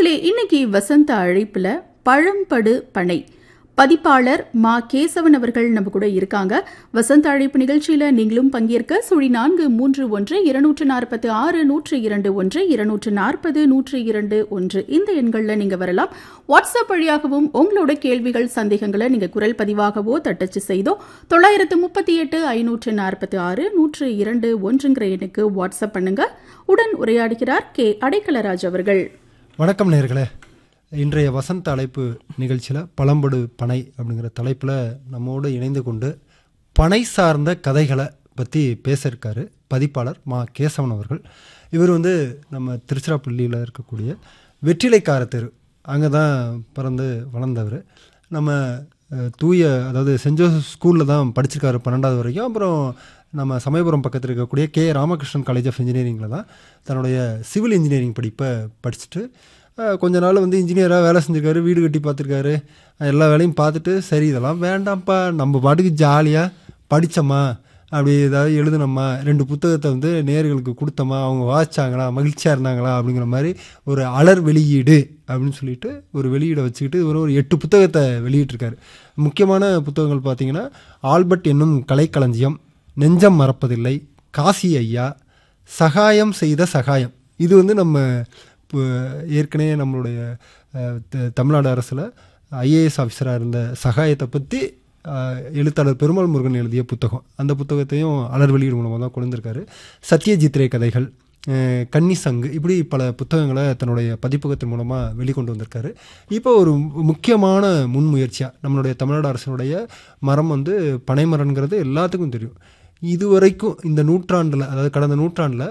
நேர்களே இன்னைக்கு வசந்த அழைப்புல பழம்படு பனை பதிப்பாளர் மா கேசவன் அவர்கள் நம்ம கூட இருக்காங்க வசந்த அழைப்பு நிகழ்ச்சியில நீங்களும் பங்கேற்க சுழி நான்கு மூன்று ஒன்று இருநூற்று நாற்பத்தி ஆறு நூற்று இரண்டு ஒன்று இருநூற்று நாற்பது நூற்று இரண்டு ஒன்று இந்த எண்கள்ல நீங்க வரலாம் வாட்ஸ்அப் வழியாகவும் உங்களோட கேள்விகள் சந்தேகங்களை நீங்க குரல் பதிவாகவோ தட்டச்சு செய்தோ தொள்ளாயிரத்து முப்பத்தி எட்டு ஐநூற்று நாற்பத்தி ஆறு நூற்று இரண்டு ஒன்றுங்கிற எண்ணுக்கு வாட்ஸ்அப் பண்ணுங்க உடன் உரையாடுகிறார் கே அடைக்கலராஜ் அவர்கள் வணக்கம் நேர்களே இன்றைய வசந்த அழைப்பு நிகழ்ச்சியில் பழம்படு பனை அப்படிங்கிற தலைப்பில் நம்மோடு இணைந்து கொண்டு பனை சார்ந்த கதைகளை பற்றி பேச இருக்காரு பதிப்பாளர் மா கேசவன் அவர்கள் இவர் வந்து நம்ம திருச்சிராப்பள்ளியில் இருக்கக்கூடிய வெற்றிலைக்கார தெரு அங்கே தான் பிறந்து வளர்ந்தவர் நம்ம அஹ், தூய அதாவது சென்ட் ஜோசப் ஸ்கூலில் தான் படிச்சிருக்காரு பன்னெண்டாவது வரைக்கும் அப்புறம் நம்ம சமயபுரம் பக்கத்தில் இருக்கக்கூடிய கே ராமகிருஷ்ணன் காலேஜ் ஆஃப் இன்ஜினியரிங்கில் தான் தன்னுடைய சிவில் இன்ஜினியரிங் படிப்பை படிச்சுட்டு அஹ், கொஞ்ச நாள் வந்து இன்ஜினியராக வேலை செஞ்சுருக்காரு வீடு கட்டி பார்த்துருக்காரு எல்லா வேலையும் பார்த்துட்டு சரி இதெல்லாம் வேண்டாம்ப்பா நம்ம பாட்டுக்கு ஜாலியாக படித்தோமா அப்படி ஏதாவது எழுதுனோமா ரெண்டு புத்தகத்தை வந்து நேர்களுக்கு கொடுத்தோமா அவங்க வாசிச்சாங்களா மகிழ்ச்சியாக இருந்தாங்களா அப்படிங்கிற மாதிரி ஒரு அலர் வெளியீடு அப்படின்னு சொல்லிட்டு ஒரு வெளியீடை வச்சுக்கிட்டு ஒரு ஒரு எட்டு புத்தகத்தை வெளியிட்டிருக்காரு முக்கியமான புத்தகங்கள் பார்த்தீங்கன்னா ஆல்பர்ட் என்னும் கலைக்களஞ்சியம் நெஞ்சம் மறப்பதில்லை காசி ஐயா சகாயம் செய்த சகாயம் இது வந்து நம்ம இப்போ ஏற்கனவே நம்மளுடைய அஹ், த- தமிழ்நாடு அரசில் ஐஏஎஸ் ஆஃபீஸராக இருந்த சகாயத்தை பற்றி எழுத்தாளர் பெருமாள் முருகன் எழுதிய புத்தகம் அந்த புத்தகத்தையும் அலர் வெளியீடு மூலமாக தான் கொண்டிருக்காரு சத்யஜித்ரே கதைகள் அஹ், கன்னி சங்கு இப்படி பல புத்தகங்களை தன்னுடைய பதிப்பகத்தின் மூலமாக வெளிக்கொண்டு வந்திருக்காரு இப்போ ஒரு மு- முக்கியமான முன்முயற்சியாக நம்மளுடைய தமிழ்நாடு அரசினுடைய மரம் வந்து பனைமரம்ங்கிறது எல்லாத்துக்கும் தெரியும் இதுவரைக்கும் இந்த நூற்றாண்டில் அதாவது கடந்த நூற்றாண்டில்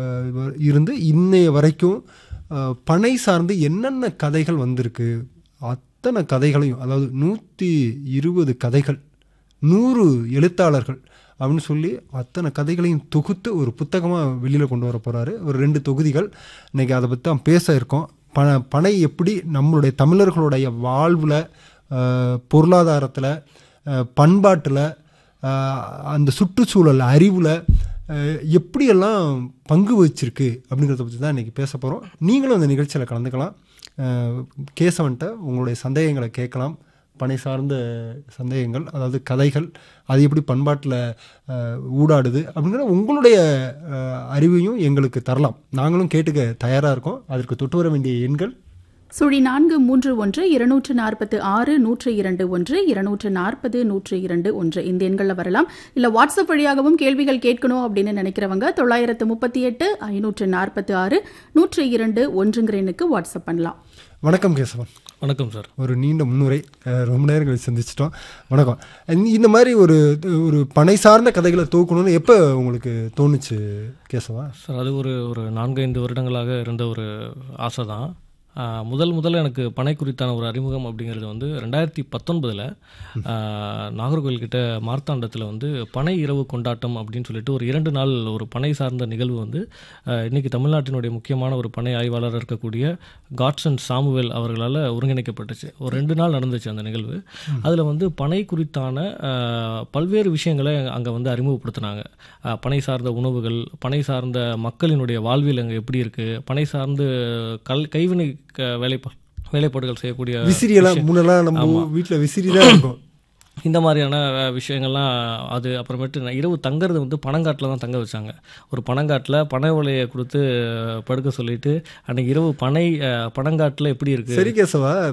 இருந்து இன்னைய வரைக்கும் அஹ், பனை சார்ந்து என்னென்ன கதைகள் வந்திருக்கு அத்தனை கதைகளையும் அதாவது நூற்றி இருபது கதைகள் நூறு எழுத்தாளர்கள் அப்படின்னு சொல்லி அத்தனை கதைகளையும் தொகுத்து ஒரு புத்தகமாக வெளியில் கொண்டு வர போகிறாரு ஒரு ரெண்டு தொகுதிகள் இன்றைக்கி அதை பற்றி தான் பேச இருக்கோம் ப பனை எப்படி நம்மளுடைய தமிழர்களுடைய வாழ்வில் பொருளாதாரத்தில் பண்பாட்டில் அந்த சுற்றுச்சூழல் அறிவில் எப்படியெல்லாம் பங்கு வச்சிருக்கு அப்படிங்கிறத பற்றி தான் இன்றைக்கி பேச போகிறோம் நீங்களும் அந்த நிகழ்ச்சியில் கலந்துக்கலாம் அஹ், கேசவன்ட்ட உங்களுடைய சந்தேகங்களை கேட்கலாம் பனை சார்ந்த சந்தேகங்கள் அதாவது கதைகள் அது எப்படி பண்பாட்டில் ஊடாடுது அப்படிங்கிற உங்களுடைய அஹ், அறிவையும் எங்களுக்கு தரலாம் நாங்களும் கேட்டுக்க தயாராக இருக்கோம் அதற்கு தொட்டு வர வேண்டிய எண்கள் சுழி நான்கு மூன்று ஒன்று இருநூற்று நாற்பத்து ஆறு நூற்று இரண்டு ஒன்று இருநூற்று நாற்பது நூற்று இரண்டு ஒன்று இந்த எண்களில் வரலாம் இல்லை வாட்ஸ்அப் வழியாகவும் கேள்விகள் கேட்கணும் அப்படின்னு நினைக்கிறவங்க தொள்ளாயிரத்து முப்பத்தி எட்டு ஐநூற்று நாற்பத்தி ஆறு நூற்று இரண்டு ஒன்றுங்கிற எண்ணுக்கு வாட்ஸ்அப் பண்ணலாம் வணக்கம் கேசவன் வணக்கம் சார் ஒரு நீண்ட முன்னுரை அஹ், ரொம்ப நேரம் கழிச்சு சந்திச்சிட்டோம் வணக்கம் இந்த- இந்த மாதிரி ஒரு ஒரு பனை சார்ந்த கதைகளை தூக்கணும்னு எப்போ உங்களுக்கு தோணுச்சு கேசவா சார் அது ஒரு ஒரு நான்கைந்து வருடங்களாக இருந்த ஒரு ஆசை தான் ஆஹ், முதல் முதல்ல எனக்கு பனை குறித்தான ஒரு அறிமுகம் அப்படிங்கிறது வந்து ரெண்டாயிரத்தி பத்தொன்பதில் நாகர்கோவில் கிட்ட மார்த்தாண்டத்தில் வந்து பனை இரவு கொண்டாட்டம் அப்படின்னு சொல்லிட்டு ஒரு இரண்டு நாள் ஒரு பனை சார்ந்த நிகழ்வு வந்து ஆஹ், இன்னைக்கு தமிழ்நாட்டினுடைய முக்கியமான ஒரு பனை ஆய்வாளர் இருக்கக்கூடிய காட்சன் சாமுவேல் அவர்களால் ஒருங்கிணைக்கப்பட்டுச்சு ஒரு ரெண்டு நாள் நடந்துச்சு அந்த நிகழ்வு அதில் வந்து பனை குறித்தான ஆஹ், பல்வேறு விஷயங்களை அங்கே வந்து அறிமுகப்படுத்தினாங்க ஆஹ், பனை சார்ந்த உணவுகள் பனை சார்ந்த மக்களினுடைய வாழ்வியல் அங்கே எப்படி இருக்குது பனை சார்ந்து கல் கைவினை க- வேலைப்பா வேலைப்பாடுகள் செய்யக்கூடிய விசிறியெல்லாம் முன்னெல்லாம் நம்ம வீட்டில் விசிறி தான் இருக்கும் இந்த மாதிரியான அஹ், விஷயங்கள்லாம் அது அப்புறமேட்டு நான் இரவு தங்குறது வந்து பனங்காட்டில் தான் தங்க வச்சாங்க ஒரு பனங்காட்டில் பனை ஓலையை கொடுத்து அஹ், படுக்க சொல்லிட்டு அன்னைக்கு இரவு பனை அஹ், பனங்காட்டில் எப்படி இருக்குது சரி கேசவா